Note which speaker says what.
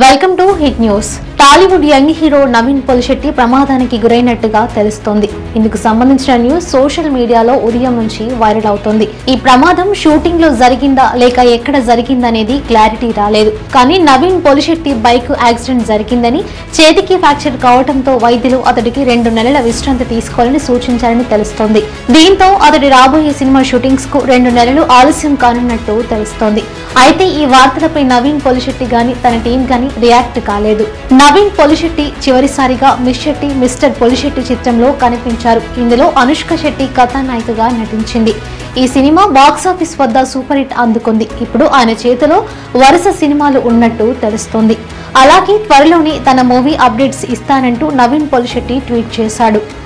Speaker 1: welcome to hit news Tollywood young hero Naveen Polishetty ప్రమాదానికి గురైనట్టుగా తెలుస్తోంది ఇందుకు సంబంధించిన న్యూస్ సోషల్ మీడియాలో ఉదయం నుంచి వైరల్ అవుతోంది ఈ ప్రమాదం షూటింగ్ లో జరిగిందా లేక ఎక్కడ జరిగిందనేది క్లారిటీ రాలేదు కానీ నవీన్ పొలిశెట్టి బైక్ యాక్సిడెంట్ జరిగిందని చేతికి ఫ్రాక్చర్ కావడంతో వైద్యులు అతడికి రెండు నెలల విశ్రాంతి తీసుకోవాలని సూచించారని తెలుస్తోంది దీంతో అతడి రాబోయే సినిమా షూటింగ్స్ కు రెండు నెలలు ఆలస్యం కానున్నట్టు తెలుస్తోంది అయితే ఈ వార్తలపై నవీన్ పొలిశెట్టి గాని తన టీం గాని రియాక్ట్ కాలేదు నవీన్ పొలిశెట్టి చివరిసారిగా మిస్ శెట్టి మిస్టర్ పొలిశెట్టి చిత్రంలో కనిపించారు ఇందులో అనుష్క శెట్టి కథానాయికగా నటించింది ఈ సినిమా బాక్సాఫీస్ వద్ద సూపర్ హిట్ అందుకుంది ఇప్పుడు ఆయన చేతిలో వరుస సినిమాలు ఉన్నట్టు తెలుస్తోంది అలాగే త్వరలోనే తన మూవీ అప్డేట్స్ ఇస్తానంటూ నవీన్ పొలిశెట్టి ట్వీట్ చేశాడు